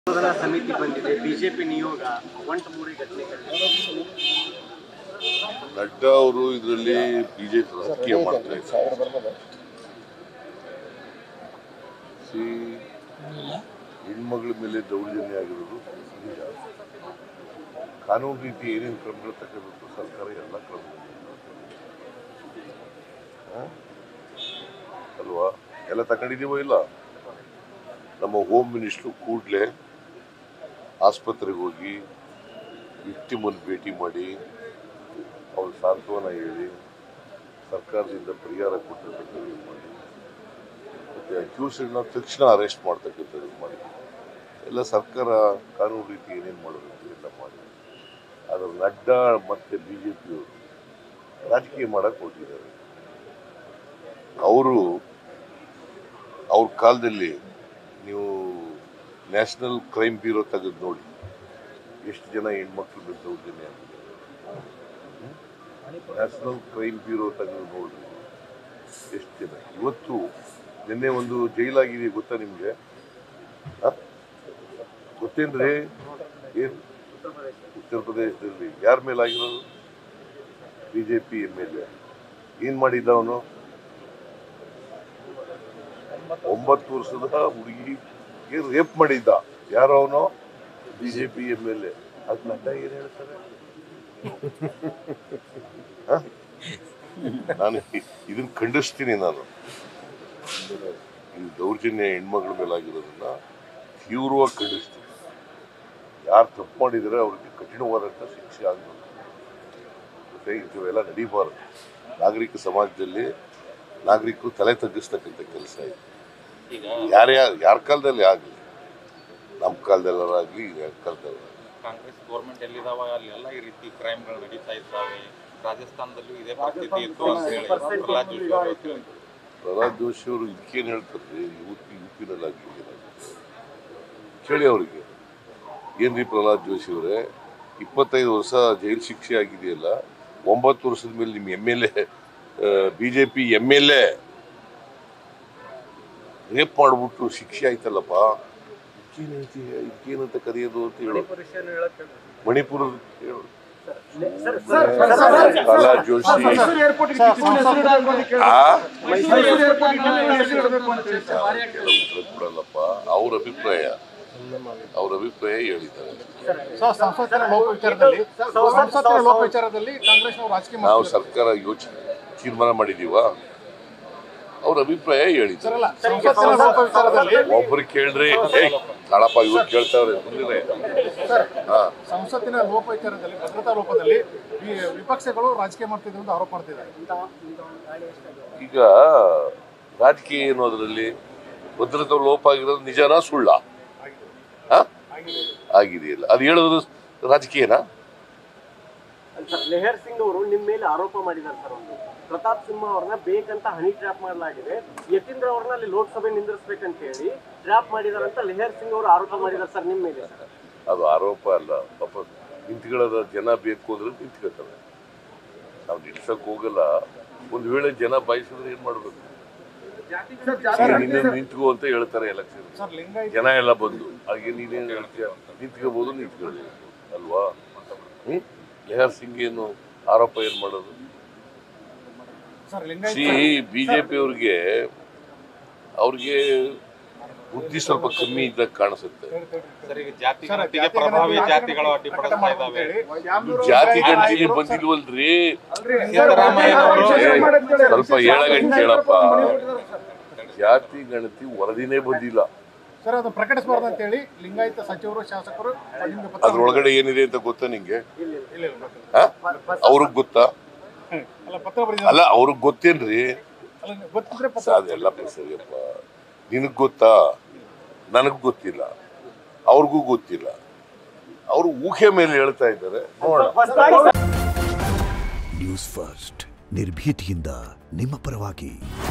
ಸಂಶೋಧನಾ ಸಮಿತಿ ಬಂದಿದೆ ಬಿಜೆಪಿ ನಿಯೋಗ ಒಂಟಮೂರಿ ಘಟನೆಗಳು ನಡ್ಡಾ ಅವರು ಇದರಲ್ಲಿ ಬಿಜೆಪಿ ರಾಜಕೀಯ ಮಾಡ್ತಾ ಇದ್ದಾರೆ ಸಿ ಹೆಣ್ಮಗಳ ಮೇಲೆ ದೌರ್ಜನ್ಯ ಆಗಿರೋದು ನಿಜ ಕಾನೂನು ರೀತಿ ಏನೇನು ಕ್ರಮಗಳು ತಗೋಬೇಕು ಸರ್ಕಾರ ಎಲ್ಲ ಕ್ರಮ ಅಲ್ವಾ ಎಲ್ಲ ತಗೊಂಡಿದೀವೋ ಇಲ್ಲ ನಮ್ಮ ಹೋಮ್ ಮಿನಿಸ್ಟ್ರು ಕೂಡಲೇ ಆಸ್ಪತ್ರೆಗೆ ಹೋಗಿ ವಿಕ್ಟಿಮನ್ನು ಭೇಟಿ ಮಾಡಿ ಅವ್ರ ಸಾಂತ್ವನ ಹೇಳಿ ಸರ್ಕಾರದಿಂದ ಪರಿಹಾರ ಕೊಟ್ಟಿರ್ತಕ್ಕಂಥದ್ದು ಮಾಡಿ ಮತ್ತು ಅಕ್ಯೂಸ್ಡ್ನ ತಕ್ಷಣ ಅರೆಸ್ಟ್ ಮಾಡ್ತಕ್ಕಂಥದ್ದು ಮಾಡಿ ಎಲ್ಲ ಸರ್ಕಾರ ಕಾನೂನು ರೀತಿ ಏನೇನು ಮಾಡಬೇಕು ಎಲ್ಲ ಮಾಡಿ ಆದರೆ ನಡ್ಡಾ ಮತ್ತು ಬಿ ಜೆ ಪಿಯವರು ರಾಜಕೀಯ ಮಾಡಕ್ಕೆ ಹೊರಟಿದ್ದಾರೆ ಅವರು ಅವ್ರ ಕಾಲದಲ್ಲಿ ನೀವು ನ್ಯಾಷನಲ್ ಕ್ರೈಮ್ ಬ್ಯೂರೋ ತೆಗೆದು ನೋಡಿ ಎಷ್ಟು ಜನ ಹೆಣ್ಮಕ್ಳು ಮೇಲೆ ದೌರ್ಜನ್ಯ ಆಗಿದೆ ನ್ಯಾಷನಲ್ ಕ್ರೈಮ್ ಬ್ಯೂರೋ ತೆಗೆದು ನೋಡ್ರಿ ಎಷ್ಟು ಜನ ಇವತ್ತು ನಿನ್ನೆ ಒಂದು ಜೈಲಾಗಿದೆ ಗೊತ್ತಾ ನಿಮ್ಗೆ ಆ? ಗೊತ್ತೇನ್ರಿ ಏನ್ ಉತ್ತರ ಪ್ರದೇಶದಲ್ಲಿ ಯಾರ ಮೇಲೆ ಆಗಿರೋದು ಬಿಜೆಪಿ ಎಮ್ ಎಲ್ ಎ ಏನ್ ಮಾಡಿದ್ದ ಅವನು ಒಂಬತ್ತು ವರ್ಷದ ಹುಡುಗಿ ರೇಪ್ ಮಾಡಿದ್ದ ಯಾರು ಅವನು ಬಿಜೆಪಿ ಎಮ್ ಎಲ್ ಎ ಅದ್ ನಡ್ಡ ಏನ್ ಹೇಳ್ತಾರೆ ಹ? ನಾನು ಇದನ್ನ ಖಂಡಿಸ್ತೀನಿ ನಾನು ಈ ದೌರ್ಜನ್ಯ ಹೆಣ್ಮಗಳ ಮೇಲೆ ಆಗಿರೋದನ್ನ ತೀವ್ರವಾಗಿ ಖಂಡಿಸ್ತೀನಿ ಯಾರು ತಪ್ಪು ಮಾಡಿದರೆ ಅವ್ರಿಗೆ ಕಠಿಣವಾದಂಥ ಶಿಕ್ಷೆ ಆಗಬೇಕು ಮತ್ತೆ ಇಂಥವೆಲ್ಲ ನಡೀಬಾರದು ನಾಗರಿಕ ಸಮಾಜದಲ್ಲಿ ನಾಗರಿಕರು ತಲೆ ತಗ್ಗಿಸ್ತಕ್ಕಂಥ ಕೆಲಸ ಇದೆ ಯಾರೇ ಯಾರ ಕಾಲದಲ್ಲಿ ಆಗಲಿ ನಮ್ಮ ಕಾಲದಲ್ಲಾಗಲಿ ಯಾರ ಕಾಲದಲ್ಲಿ ಕಾಂಗ್ರೆಸ್ ಗೌರ್ಮೆಂಟ್ ಎಲ್ಲಿದಾವ ಅಲ್ಲೆಲ್ಲ ಈ ರೀತಿ ಕ್ರೈಮ್ಗಳು ನಡೀತಾ ಇದ್ದಾವೆ ರಾಜಸ್ಥಾನದಲ್ಲೂ ಇದೇ ಪರಿಸ್ಥಿತಿ ಇತ್ತು ಅಂತ ಹೇಳಿ ಪ್ರಹ್ಲಾದ್ ಜೋಶಿ ಅವರು ಹೇಳ್ತಿದ್ರು. ಪ್ರಹ್ಲಾದ್ ಜೋಶಿ ಅವರು ಇದಕ್ಕೇನು ಹೇಳ್ತಾರೆ ಯು ಪಿ ಯು ಪಿನಲ್ಲಿ ಕೇಳಿ ಅವರಿಗೆ ಏನ್ರಿ ಪ್ರಹ್ಲಾದ್ ಜೋಶಿ ಅವರೇ ಇಪ್ಪತ್ತೈದು ವರ್ಷ ಜೈಲು ಶಿಕ್ಷೆ ಆಗಿದೆಯಲ್ಲ ಒಂಬತ್ತು ವರ್ಷದ ಮೇಲೆ ನಿಮ್ಮ M L A B J P M L A rape ಮಾಡಿಬಿಟ್ಟು ಶಿಕ್ಷೆ ಆಯ್ತಲ್ಲಪ್ಪ ಇದಕ್ಕೇನೈತಿ ಇದಕ್ಕೇನಂತ ಕರೆಯೋದು ಅಂತ ಹೇಳೋ ಮಣಿಪುರ ಹೇಳು ಪ್ರಹ್ಲಾದ್ ಜೋಶಿ ಆ ಕೊಡಲ್ಲಪ್ಪ ಅವ್ರ ಅಭಿಪ್ರಾಯ ಅವ್ರ ಅಭಿಪ್ರಾಯ ಹೇಳಿದ್ದಾರೆ ಸೊ ಸಂಸತ್ತಿನ ಲೋಪ ವಿಚಾರದಲ್ಲಿ ಸಂಸತ್ತಿನ ಲೋಪ ವಿಚಾರದಲ್ಲಿ ಕಾಂಗ್ರೆಸ್ನವರು ರಾಜಕೀಯ ನಾವು ಮಾಡ್ತಿದ್ದಾರೆ ಸರ್ಕಾರ ಯೋಚನೆ ತೀರ್ಮಾನ ಮಾಡಿದೀವ ಅವ್ರ ಅಭಿಪ್ರಾಯ ಹೇಳಿದ್ದಾರೆ ಸರ್, ಅಲ್ಲ ಸಂಸತ್ತಿನ ಲೋಪ ವಿಚಾರದಲ್ಲಿ ಒಬ್ರು ಕೇಳ್ರಿ ಏಯ್ ಕಾಳಪ್ಪ ಇವ್ರು ಕೇಳ್ತಾವ್ರೆ ಮುಂದಿನ ಸರ್ ಹಾ ಸಂಸತ್ತಿನ ಲೋಪ ವಿಚಾರದಲ್ಲಿ ಭದ್ರತಾ ಲೋಪದಲ್ಲಿ ಈ ವಿಪಕ್ಷಗಳು ರಾಜಕೀಯ ಮಾಡ್ತಿದ್ರು ಅಂತ ಆರೋಪ ಮಾಡ್ತಿದ್ದಾರೆ ಈಗ ರಾಜಕೀಯ ಅನ್ನೋದ್ರಲ್ಲಿ ಭದ್ರತಾ ಲೋಪ ಆಗಿರೋದು ನಿಜನಾ ಸುಳ್ಳ ಹಾ ಆಗಿದೆಯಲ್ಲ ಅದು ಹೇಳೋದು ರಾಜಕೀಯನಾ ಸರ್ ಲೆಹರ್ ಸಿಂಗ್ ಅವರು ನಿಮ್ಮ ಮೇಲೆ ಆರೋಪ ಮಾಡಿದ್ದಾರೆ ಸರ್ ಒಂದು ಪ್ರತಾಪ್ ಸಿಂಹ ಅವ್ರನ್ನ ಬೇಕಂತ ಹನಿ ಟ್ರ್ಯಾಪ್ ಮಾಡಲಾಗಿದೆ ಯತೀಂದ್ರ ಅವ್ರನ್ನ ಅಲ್ಲಿ ಲೋಕಸಭೆ ನಿಂದಿರಿಸ್ಬೇಕಂತ ಹೇಳಿ ಟ್ರ್ಯಾಪ್ ಮಾಡಿದಾರೆ ಅಂತ ಲೆಹರ್ ಸಿಂಗ್ ಅವರು ಆರೋಪ ಮಾಡಿದ್ದಾರೆ ಸರ್ ನಿಮ್ಮ ಮೇಲೆ ಸರ್ ಅದು ಆರೋಪ ಅಲ್ಲ ಪಾಪ ನಿಂತ್ಕೊಳ್ಳೋದ ಜನ ಬೇಕು ಅಂದ್ರೆ ನಿಂತ್ಕೊಳ್ತಾರೆ ನಾವು ನಿಲ್ಸಕ್ ಹೋಗಲ್ಲ ಒಂದ್ ವೇಳೆ ಜನ ಬಯಸಿದ್ರೆ ಏನ್ ಮಾಡ್ಬೇಕು ನೀನೇನು ನಿಂತ್ಕೋ ಅಂತ ಹೇಳ್ತಾರೆ ಎಲೆಕ್ಷನ್ ಸರ್ ಲಿಂಗಾಯತ್ ಜನ ಎಲ್ಲ ಬಂದು ಹಾಗೆ ನೀನೇನು ಹೇಳ್ತೀಯ ನಿಂತ್ಕೋಬಹುದು ನಿಂತ್ಕೊಳ್ಬೋದು ಅಲ್ವಾ ಹ್ಮ್ ಲೆಹರ್ ಸಿಂಗ್ ಏನು ಆರೋಪ ಏನ್ ಮಾಡೋದು ಸರ್ ಸಿ ಲಿಂಗಾಯತ್ ಬಿಜೆಪಿ ಅವ್ರಿಗೆ ಅವ್ರಿಗೆ ಬುದ್ಧಿ ಸ್ವಲ್ಪ ಕಮ್ಮಿ ಇದ್ದಾಗ ಕಾಣಿಸುತ್ತೆ ಸರ್ ಈಗ ಜಾತಿ ಸರ್, ಗಣತಿಗೆ ಜಾತಿ ಪ್ರಭಾವಿ ಗಣತಿ ಜಾತಿಗಳು ಪ್ರಕಟ ಅಡ್ಡಿಪಡಿಸ್ತಾ ಮಾಡ್ಬೇಕು ಇದ್ದಾವೆ ಅಂತೇಳಿ. ಜಾತಿ ಗಣತಿಗೆ ಬಂದಿಲ್ವಲ್ರಿ ಸಿದ್ದರಾಮಯ್ಯ ಅವರು ಏ, ಸ್ವಲ್ಪ ಹೇಳಗಂಟ ಕೇಳಪ್ಪ ಜಾತಿ ಗಣತಿ ವರದಿನೇ ಬಂದಿಲ್ಲ ಸರ್ ಅದು ಪ್ರಕಟಿಸಬಾರ್ದು ಅಂತ ಹೇಳಿ ಲಿಂಗಾಯತ ಸಚಿವರು ಶಾಸಕರು ನಿಮ್ಗೆ ಪತ್ರ ಅದ್ರೊಳಗಡೆ ಏನಿದೆ ಅಂತ ಗೊತ್ತಾ ನಿಂಗೆ ಇಲ್ಲ, ಇಲ್ಲ, ಗೊತ್ತಿಲ್ಲ. ಅವ್ರಿಗೆ ಗೊತ್ತಾ ಅಲ್ಲ ಪತ್ರ ಬರೆದಿದ್ದಾರೆ ಅಲ್ಲ ಅವ್ರಿಗೆ ಗೊತ್ತೇನ್ರಿ ಅಲ್ಲ, ಗೊತ್ತಿದ್ರೆ ಪತ್ರ ಅದೆಲ್ಲ ಸರಿಯಪ್ಪ ನಿನಗ್ ಗೊತ್ತಾ ನನಗ್ ಗೊತ್ತಿಲ್ಲ ಅವ್ರಿಗೂ ಗೊತ್ತಿಲ್ಲ ಅವ್ರು ಊಹೆ ಮೇಲೆ ಹೇಳ್ತಾ ಇದ್ದಾರೆ ನೋಡೋಣ ನ್ಯೂಸ್ ಫಸ್ಟ್ ನಿರ್ಭೀತಿಯಿಂದ ನಿಮ್ಮ ಪರವಾಗಿ